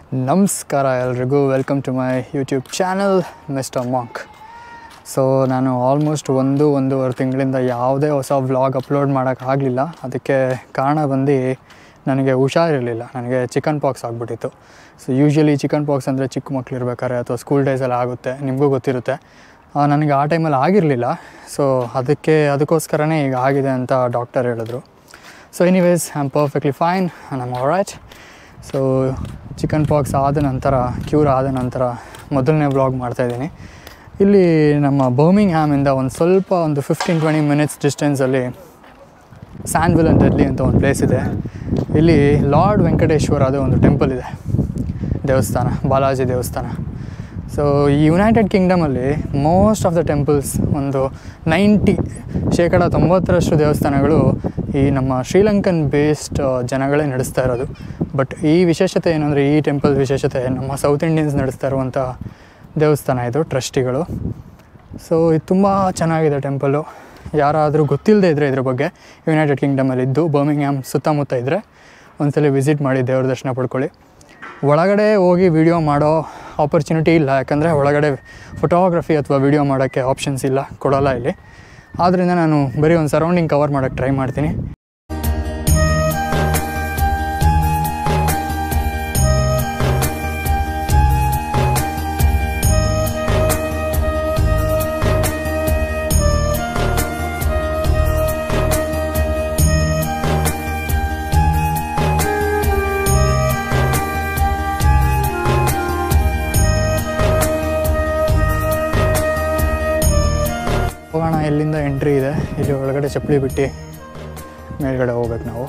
ನಮಸ್ಕಾರ ಎಲ್ರಿಗೂ welcome to my YouTube channel mister Monk so ನಾನು ಆಲ್ಮೋಸ್ಟ್ ಒಂದು ಒಂದೂವರೆ ತಿಂಗಳಿಂದ ಯಾವುದೇ ಹೊಸ ವ್ಲಾಗ್ ಅಪ್ಲೋಡ್ ಮಾಡೋಕ್ಕಾಗಲಿಲ್ಲ ಅದಕ್ಕೆ ಕಾರಣ ಬಂದು ನನಗೆ ಹುಷಾರಿರಲಿಲ್ಲ ನನಗೆ ಚಿಕನ್ ಪಾಕ್ಸ್ ಆಗಿಬಿಟ್ಟಿತ್ತು ಸೊ ಯೂಶ್ವಲಿ ಚಿಕನ್ ಪಾಕ್ಸ್ ಅಂದರೆ ಚಿಕ್ಕ ಮಕ್ಳು ಇರ್ಬೇಕಾದ್ರೆ ಅಥವಾ ಸ್ಕೂಲ್ ಡೇಸಲ್ಲಿ ಆಗುತ್ತೆ ನಿಮಗೂ ಗೊತ್ತಿರುತ್ತೆ ಆ, ನನಗೆ ಆ ಟೈಮಲ್ಲಿ ಆಗಿರಲಿಲ್ಲ ಸೊ ಅದಕ್ಕೆ ಅದಕ್ಕೋಸ್ಕರನೇ ಈಗ ಆಗಿದೆ ಅಂತ ಡಾಕ್ಟರ್ ಹೇಳಿದ್ರು so anyways I am perfectly fine am alright so chicken pox ಆದ ನಂತರ ಕ್ಯೂರ್ ಆದ ನಂತರ ಮೊದಲನೇ ವ್ಲಾಗ್ ಮಾಡ್ತಾಯಿದ್ದೀನಿ ಇಲ್ಲಿ ನಮ್ಮ ಬರ್ಮಿಂಗ್ ಹ್ಯಾಮಿಂದ ಒಂದು ಸ್ವಲ್ಪ ಒಂದು ಫಿಫ್ಟೀನ್ ಟ್ವೆಂಟಿ ಮಿನಿಟ್ಸ್ ಡಿಸ್ಟೆನ್ಸಲ್ಲಿ ಸ್ಯಾನ್ವಿಲ್ ಅಂಡ್ ಡೆಡ್ಲಿ ಅಂತ ಒಂದು ಪ್ಲೇಸ್ ಇದೆ ಇಲ್ಲಿ ಲಾರ್ಡ್ ವೆಂಕಟೇಶ್ವರ ಅದು ಒಂದು ಟೆಂಪಲ್ ಇದೆ ದೇವಸ್ಥಾನ ಬಾಲಾಜಿ ದೇವಸ್ಥಾನ ಸೊ ಈ ಯುನೈಟೆಡ್ ಕಿಂಗ್ಡಮಲ್ಲಿ ಮೋಸ್ಟ್ ಆಫ್ ದ ಟೆಂಪಲ್ಸ್ ಒಂದು ನೈಂಟಿ ಶೇಕಡ ತೊಂಬತ್ತರಷ್ಟು ದೇವಸ್ಥಾನಗಳು ಈ ನಮ್ಮ ಶ್ರೀಲಂಕನ್ ಬೇಸ್ಡ್ ಜನಗಳೇ ನಡೆಸ್ತಾ ಇರೋದು ಬಟ್ ಈ ವಿಶೇಷತೆ ಏನಂದರೆ ಈ ಟೆಂಪಲ್ ವಿಶೇಷತೆ ನಮ್ಮ ಸೌತ್ ಇಂಡಿಯನ್ಸ್ ನಡೆಸ್ತಾ ಇರುವಂಥ ದೇವಸ್ಥಾನ ಇದು ಟ್ರಸ್ಟಿಗಳು ಸೊ ಇದು ತುಂಬ ಚೆನ್ನಾಗಿದೆ ಟೆಂಪಲ್ಲು ಯಾರಾದರೂ ಗೊತ್ತಿಲ್ಲದೆ ಇದ್ದರೆ ಇದ್ರ ಬಗ್ಗೆ ಯುನೈಟೆಡ್ ಕಿಂಗ್ಡಮಲ್ಲಿ ಇದ್ದು ಬರ್ಮಿಂಗ್ಹ್ಯಾಮ್ ಸುತ್ತಮುತ್ತ ಇದ್ದರೆ ಒಂದ್ಸಲ ವಿಸಿಟ್ ಮಾಡಿ ದೇವ್ರ ದರ್ಶನ ಪಡ್ಕೊಳ್ಳಿ ಒಳಗಡೆ ಹೋಗಿ ವಿಡಿಯೋ ಮಾಡೋ ಆಪರ್ಚುನಿಟಿ ಇಲ್ಲ ಯಾಕಂದರೆ ಒಳಗಡೆ ಫೋಟೋಗ್ರಫಿ ಅಥವಾ ವಿಡಿಯೋ ಮಾಡೋಕ್ಕೆ ಆಪ್ಷನ್ಸ್ ಇಲ್ಲ ಕೊಡೋಲ್ಲ ಇಲ್ಲಿ ಆದ್ದರಿಂದ ನಾನು ಬರೀ ಒಂದು ಸರೌಂಡಿಂಗ್ ಕವರ್ ಮಾಡೋಕ್ಕೆ ಟ್ರೈ ಮಾಡ್ತೀನಿ ಹೋಗೋಣ ಎಲ್ಲಿಂದ ಎಂಟ್ರಿ ಇದೆ ಇಲ್ಲಿ ಒಳಗಡೆ ಚಪ್ಪಲಿ ಬಿಟ್ಟು ಮೇಲ್ಗಡೆ ಹೋಗ್ಬೇಕು ನಾವು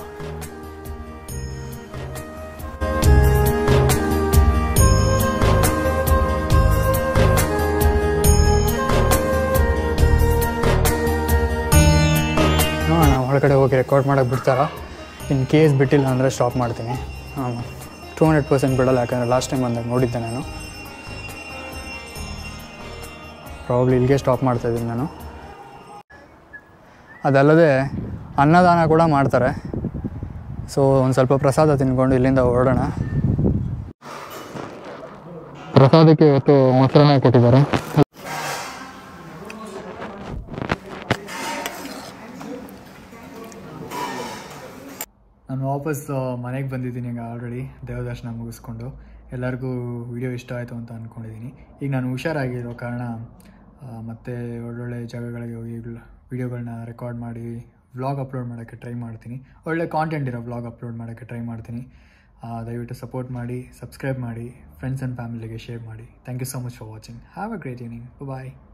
ನೋಡೋಣ ಒಳಗಡೆ ಹೋಗಿ ರೆಕಾರ್ಡ್ ಮಾಡೋಕ್ಕೆ ಬಿಡ್ತಾರಾ ಇನ್ ಕೇಸ್ ಬಿಟ್ಟಿಲ್ಲ ಅಂದರೆ ಸ್ಟಾಪ್ ಮಾಡ್ತೀನಿ ಟೂ ಹಂಡ್ರೆಡ್ ಪರ್ಸೆಂಟ್ ಬಿಡಲ್ಲ ಯಾಕಂದರೆ ಲಾಸ್ಟ್ ಟೈಮ್ ಬಂದಾಗ ನೋಡಿದ್ದೆ ನಾನು ಪ್ರಾಬ್ಲಿ ಇಲ್ಲಿಗೆ ಸ್ಟಾಪ್ ಮಾಡ್ತಾಯಿದ್ದೀನಿ ನಾನು ಅದಲ್ಲದೆ ಅನ್ನದಾನ ಕೂಡ ಮಾಡ್ತಾರೆ ಸೊ ಒಂದು ಸ್ವಲ್ಪ ಪ್ರಸಾದ ತಿನ್ಕೊಂಡು ಇಲ್ಲಿಂದ ಹೊರಡೋಣ ಪ್ರಸಾದಕ್ಕೆ ಇವತ್ತು ಮೊಸರನ್ನ ಕೊಟ್ಟಿದ್ದಾರೆ ನಾನು ವಾಪಸ್ ಮನೆಗೆ ಬಂದಿದ್ದೀನಿ ಈಗ ಆಲ್ರೆಡಿ ದೇವದರ್ಶನ ಮುಗಿಸ್ಕೊಂಡು ಎಲ್ಲರಿಗೂ ವಿಡಿಯೋ ಇಷ್ಟ ಆಯಿತು ಅಂತ ಅಂದ್ಕೊಂಡಿದ್ದೀನಿ ಈಗ ನಾನು ಹುಷಾರಾಗಿರೋ ಕಾರಣ ಆ, ಮತ್ತೆ ಒಳ್ಳೊಳ್ಳೆ ಜಾಗಗಳಿಗೆ ಹೋಗಿ ವಿಡಿಯೋಗಳನ್ನ ರೆಕಾರ್ಡ್ ಮಾಡಿ ವ್ಲಾಗ್ ಅಪ್ಲೋಡ್ ಮಾಡೋಕ್ಕೆ ಟ್ರೈ ಮಾಡ್ತೀನಿ ಒಳ್ಳೆ ಕಾಂಟೆಂಟ್ ಇರೋ ವ್ಲಾಗ್ ಅಪ್ಲೋಡ್ ಮಾಡೋಕ್ಕೆ ಟ್ರೈ ಮಾಡ್ತೀನಿ ಆ, ದಯವಿಟ್ಟು ಸಪೋರ್ಟ್ ಮಾಡಿ ಸಬ್ಸ್ಕ್ರೈಬ್ ಮಾಡಿ ಫ್ರೆಂಡ್ಸ್ ಆ್ಯಂಡ್ ಫ್ಯಾಮಿಲಿಗೆ ಶೇರ್ ಮಾಡಿ thank you so much for watching have a great evening bye